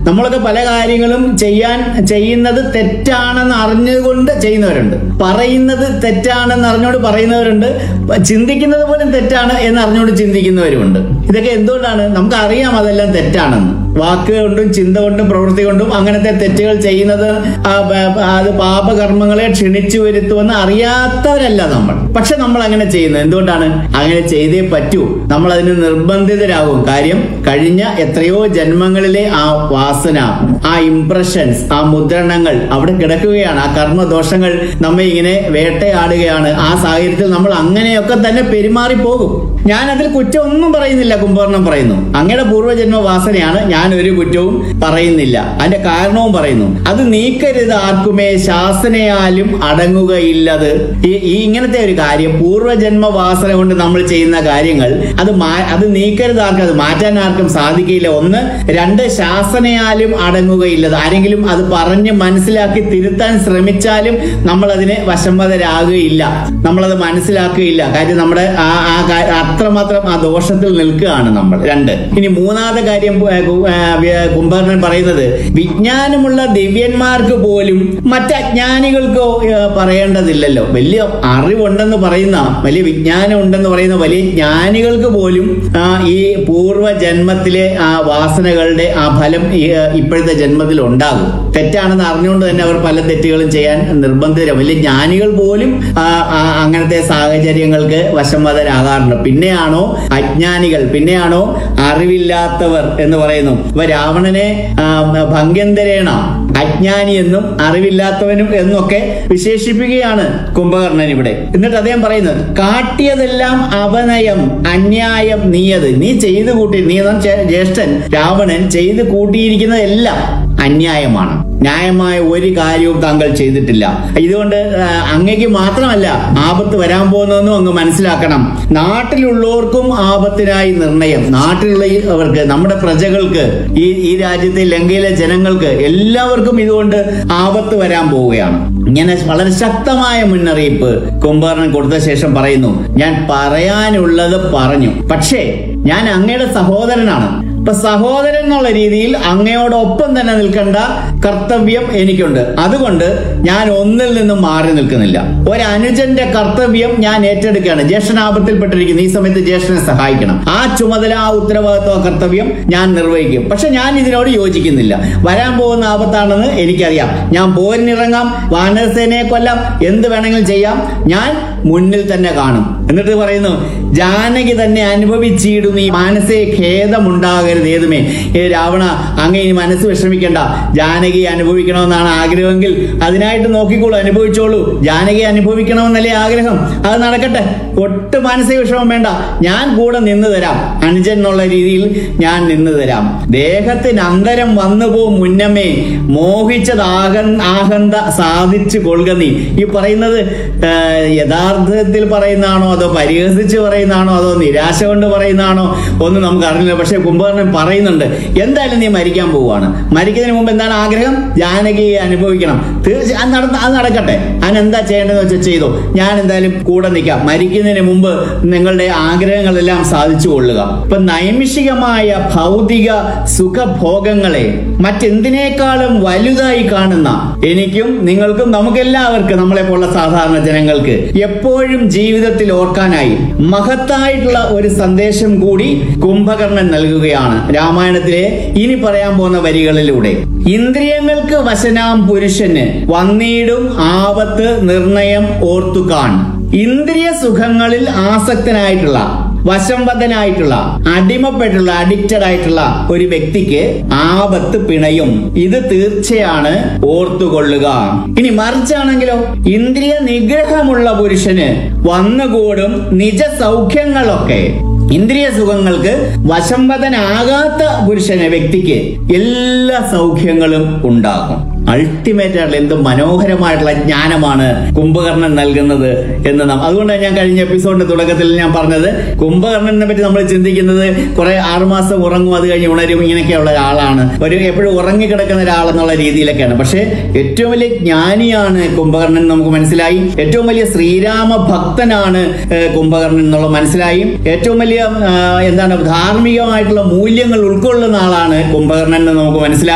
നമ്മളൊക്കെ പല കാര്യങ്ങളും ചെയ്യാൻ ചെയ്യുന്നത് തെറ്റാണെന്ന് അറിഞ്ഞുകൊണ്ട് ചെയ്യുന്നവരുണ്ട് പറയുന്നത് തെറ്റാണെന്ന് അറിഞ്ഞുകൊണ്ട് പറയുന്നവരുണ്ട് ചിന്തിക്കുന്നത് പോലും തെറ്റാണ് എന്ന് അറിഞ്ഞുകൊണ്ട് ചിന്തിക്കുന്നവരുമുണ്ട് ഇതൊക്കെ എന്തുകൊണ്ടാണ് നമുക്ക് അറിയാം അതെല്ലാം തെറ്റാണെന്ന് വാക്ക് കൊണ്ടും ചിന്ത കൊണ്ടും പ്രവൃത്തി കൊണ്ടും അങ്ങനത്തെ തെറ്റുകൾ ചെയ്യുന്നത് ആ പ- അത് പാപകർമ്മങ്ങളെ ക്ഷണിച്ചു വരുത്തുമെന്ന് അറിയാത്തവരല്ല നമ്മൾ പക്ഷെ നമ്മൾ അങ്ങനെ ചെയ്യുന്നത് എന്തുകൊണ്ടാണ് അങ്ങനെ ചെയ്തേ പറ്റൂ നമ്മൾ അതിന് നിർബന്ധിതരാകും കാര്യം കഴിഞ്ഞ എത്രയോ ജന്മങ്ങളിലെ ആ വാസന ആ ഇംപ്രഷൻസ് ആ മുദ്രണങ്ങൾ അവിടെ കിടക്കുകയാണ് ആ കർമ്മദോഷങ്ങൾ നമ്മെ ഇങ്ങനെ വേട്ടയാടുകയാണ് ആ സാഹചര്യത്തിൽ നമ്മൾ അങ്ങനെയൊക്കെ തന്നെ പെരുമാറി പോകും ഞാൻ അതിൽ കുറ്റം ഒന്നും പറയുന്നില്ല കുംഭകർണം പറയുന്നു അങ്ങയുടെ പൂർവ്വജന്മ വാസനയാണ് ഞാൻ ഒരു കുറ്റവും പറയുന്നില്ല അതിന്റെ കാരണവും പറയുന്നു അത് നീക്കരുത് ആർക്കുമേ ശാസനയാലും അടങ്ങുകയില്ലത് ഈ ഈ ഇങ്ങനത്തെ ഒരു കാര്യം പൂർവ്വജന്മ വാസന കൊണ്ട് നമ്മൾ ചെയ്യുന്ന കാര്യങ്ങൾ അത് മാ- അത് നീക്കരുത് ആർക്കും അത് മാറ്റാൻ ആർക്കും സാധിക്കില്ല ഒന്ന് രണ്ട് ശാസനയാലും അടങ്ങുകയില്ലത് ആരെങ്കിലും അത് പറഞ്ഞ് മനസ്സിലാക്കി തിരുത്താൻ ശ്രമിച്ചാലും നമ്മൾ അതിന് വശംവതരാകുകയില്ല നമ്മളത് മനസ്സിലാക്കുകയില്ല കാര്യം നമ്മുടെ ആ ആ കാ- അത്രമാത്രം ആ ദോഷത്തിൽ നിൽക്കുകയാണ് നമ്മൾ രണ്ട് ഇനി മൂന്നാമത്തെ കാര്യം ഏ, കു- ഏ, വ്യ- കുംഭകർണൻ പറയുന്നത് വിജ്ഞാനമുള്ള ദിവ്യന്മാർക്ക് പോലും മറ്റജ്ഞാനികൾക്കോ ഏ, പറയേണ്ടതില്ലല്ലോ വലിയ അറിവുണ്ടെന്ന് പറയുന്ന വലിയ വിജ്ഞാനം ഉണ്ടെന്ന് പറയുന്ന വലിയ ജ്ഞാനികൾക്ക് പോലും ആ, ഈ പൂർവ്വ ജന്മത്തിലെ ആ വാസനകളുടെ ആ ഫലം ഈ, ഏ, ഇപ്പോഴത്തെ ജന്മത്തിൽ ഉണ്ടാകും തെറ്റാണെന്ന് അറിഞ്ഞുകൊണ്ട് തന്നെ അവർ പല തെറ്റുകളും ചെയ്യാൻ നിർബന്ധിതരാണ് വലിയ ജ്ഞാനികൾ പോലും ആ, ആ, അങ്ങനത്തെ സാഹചര്യങ്ങൾക്ക് വശംവദരാകാറുണ്ട് പിന്നെയാണോ അജ്ഞാനികൾ പിന്നെയാണോ അറിവില്ലാത്തവർ എന്ന് പറയുന്നു ഇപ്പൊ രാവണനെ ആ, ഭംഗ്യന്തരേണ അജ്ഞാനി എന്നും അറിവില്ലാത്തവനും എന്നൊക്കെ വിശേഷിപ്പിക്കുകയാണ് കുംഭകർണൻ ഇവിടെ എന്നിട്ട് അദ്ദേഹം പറയുന്നത് കാട്ടിയതെല്ലാം അവനയം അന്യായം നീയത് നീ ചെയ്തു കൂട്ടി നീ എന്ന ചേ- ജ്യേഷ്ഠൻ രാവണൻ ചെയ്തു കൂട്ടിയിരിക്കുന്നതെല്ലാം അന്യായമാണ് ന്യായമായ ഒരു കാര്യവും താങ്കൾ ചെയ്തിട്ടില്ല ഇതുകൊണ്ട് ആ, അങ്ങയ്ക്ക് മാത്രമല്ല ആപത്ത് വരാൻ പോകുന്നതെന്നും അങ്ങ് മനസ്സിലാക്കണം നാട്ടിലുള്ളവർക്കും ആപത്തിനായി നിർണയം നാട്ടിലുള്ളവർക്ക് നമ്മുടെ പ്രജകൾക്ക് ഈ ഈ രാജ്യത്തെ ലങ്കയിലെ ജനങ്ങൾക്ക് എല്ലാവർക്കും ഇതുകൊണ്ട് ആപത്ത് വരാൻ പോവുകയാണ് ഇങ്ങനെ വളരെ ശക്തമായ മുന്നറിയിപ്പ് കുംഭകർണൻ കൊടുത്ത ശേഷം പറയുന്നു ഞാൻ പറയാനുള്ളത് പറഞ്ഞു പക്ഷേ ഞാൻ അങ്ങയുടെ സഹോദരനാണ് ഇപ്പൊ സഹോദരൻ എന്നുള്ള രീതിയിൽ അങ്ങയോടൊപ്പം തന്നെ നിൽക്കേണ്ട കർത്തവ്യം എനിക്കുണ്ട് അതുകൊണ്ട് ഞാൻ ഒന്നിൽ നിന്നും മാറി നിൽക്കുന്നില്ല ഒരു അനുജന്റെ കർത്തവ്യം ഞാൻ ഏറ്റെടുക്കുകയാണ് ജ്യേഷ്ഠനാപത്തിൽപ്പെട്ടിരിക്കുന്നു ഈ സമയത്ത് ജ്യേഷ്ഠനെ സഹായിക്കണം ആ ചുമതല ആ ഉത്തരവാദിത്വ കർത്തവ്യം ഞാൻ നിർവഹിക്കും പക്ഷെ ഞാൻ ഇതിനോട് യോജിക്കുന്നില്ല വരാൻ പോകുന്ന ആപത്താണെന്ന് എനിക്കറിയാം ഞാൻ പോരിനിറങ്ങാം വാനരസേനയെ കൊല്ലാം എന്ത് വേണമെങ്കിലും ചെയ്യാം ഞാൻ മുന്നിൽ തന്നെ കാണും എന്നിട്ട് പറയുന്നു ജാനകി തന്നെ അനുഭവിച്ചിടും ഈ മാനസിക ഖേദമുണ്ടാകരുത് ഏതുമേ ഏ രാവണ അങ്ങ് ഇനി മനസ്സ് വിഷമിക്കണ്ട ജാനകി അനുഭവിക്കണമെന്നാണ് ആഗ്രഹമെങ്കിൽ അതിനായിട്ട് നോക്കിക്കോളൂ അനുഭവിച്ചോളൂ ജാനകി അനുഭവിക്കണമെന്നല്ലേ ആഗ്രഹം അത് നടക്കട്ടെ ഒട്ട് മാനസിക വിഷമം വേണ്ട ഞാൻ കൂടെ നിന്ന് തരാം അനുജൻ എന്നുള്ള രീതിയിൽ ഞാൻ നിന്ന് തരാം ദേഹത്തിന് അന്തരം വന്നു പോവും മുന്നമേ മോഹിച്ചത് ആക ആഹന്ത സാധിച്ചു കൊള്ളുക നീ ഈ പറയുന്നത് ആ, യഥാർത്ഥത്തിൽ പറയുന്നതാണോ അതോ പരിഹസിച്ച് പറയുന്നതാണോ അതോ നിരാശ കൊണ്ട് പറയുന്നതാണോ ഒന്നും നമുക്ക് അറിയില്ല പക്ഷെ കുംഭകർണൻ പറയുന്നുണ്ട് എന്തായാലും നീ മരിക്കാൻ പോവുകയാണ് മരിക്കുന്നതിന് മുമ്പ് എന്താണ് ആഗ്രഹം ജാനകിയെ അനുഭവിക്കണം തീർച്ചയായും അത് നടന്ന അത് നടക്കട്ടെ അതിന് എന്താ ചെയ്യേണ്ടതെന്ന് വെച്ചാൽ ചെയ്തു ഞാൻ എന്തായാലും കൂടെ നിൽക്കാം മരിക്കുന്നതിന് മുമ്പ് നിങ്ങളുടെ ആഗ്രഹങ്ങളെല്ലാം സാധിച്ചു കൊള്ളുക ഇപ്പൊ നൈമിഷികമായ ഭൗതിക സുഖഭോഗങ്ങളെ മറ്റെന്തിനേക്കാളും വലുതായി കാണുന്ന എനിക്കും നിങ്ങൾക്കും നമുക്കെല്ലാവർക്കും നമ്മളെ പോലുള്ള സാധാരണ ജനങ്ങൾക്ക് എപ്പോഴും ജീവിതത്തിൽ ഓർക്കാനായി മഹത്തായിട്ടുള്ള ഒരു സന്ദേശം കൂടി കുംഭകർണൻ നൽകുകയാണ് രാമായണത്തിലെ ഇനി പറയാൻ പോകുന്ന വരികളിലൂടെ ഇന്ദ്രിയങ്ങൾക്ക് വശനാം പുരുഷന് വന്നീടും ആപത്ത് നിർണയം ഓർത്തുകാൺ ഇന്ദ്രിയ സുഖങ്ങളിൽ ആസക്തനായിട്ടുള്ള വശംവദനായിട്ടുള്ള അടിമപ്പെട്ടുള്ള അഡിക്റ്റഡ് ആയിട്ടുള്ള ഒരു വ്യക്തിക്ക് ആപത്ത് പിണയും ഇത് തീർച്ചയാണ് ഓർത്തുകൊള്ളുക ഇനി മറിച്ചാണെങ്കിലോ ഇന്ദ്രിയ നിഗ്രഹമുള്ള പുരുഷന് വന്നുകൂടും നിജ സൗഖ്യങ്ങളൊക്കെ ഇന്ദ്രിയ സുഖങ്ങൾക്ക് വശംവദനാകാത്ത പുരുഷന് വ്യക്തിക്ക് എല്ലാ സൗഖ്യങ്ങളും ഉണ്ടാകും അൾട്ടിമേറ്റ് ആയിട്ടുള്ള എന്ത് മനോഹരമായിട്ടുള്ള ജ്ഞാനമാണ് കുംഭകർണൻ നൽകുന്നത് എന്ന് നാം അതുകൊണ്ടാണ് ഞാൻ കഴിഞ്ഞ എപ്പിസോഡിന്റെ തുടക്കത്തിൽ ഞാൻ പറഞ്ഞത് കുംഭകർണനെ പറ്റി നമ്മൾ ചിന്തിക്കുന്നത് കുറെ ആറുമാസം ഉറങ്ങും അത് കഴിഞ്ഞ് ഉണരും ഇങ്ങനെയൊക്കെയുള്ള ഒരാളാണ് ഒരു എപ്പോഴും ഉറങ്ങിക്കിടക്കുന്ന ഒരാളെന്നുള്ള രീതിയിലൊക്കെയാണ് പക്ഷെ ഏറ്റവും വലിയ ജ്ഞാനിയാണ് കുംഭകർണൻ എന്ന് നമുക്ക് മനസ്സിലായി ഏറ്റവും വലിയ ശ്രീരാമ ഭക്തനാണ് ഏഹ്, കുംഭകർണൻ എന്നുള്ള മനസ്സിലായി ഏറ്റവും വലിയ ആ, എന്താണ് ധാർമ്മികമായിട്ടുള്ള മൂല്യങ്ങൾ ഉൾക്കൊള്ളുന്ന ആളാണ് കുംഭകർണൻ എന്ന് നമുക്ക് മനസ്സിലായി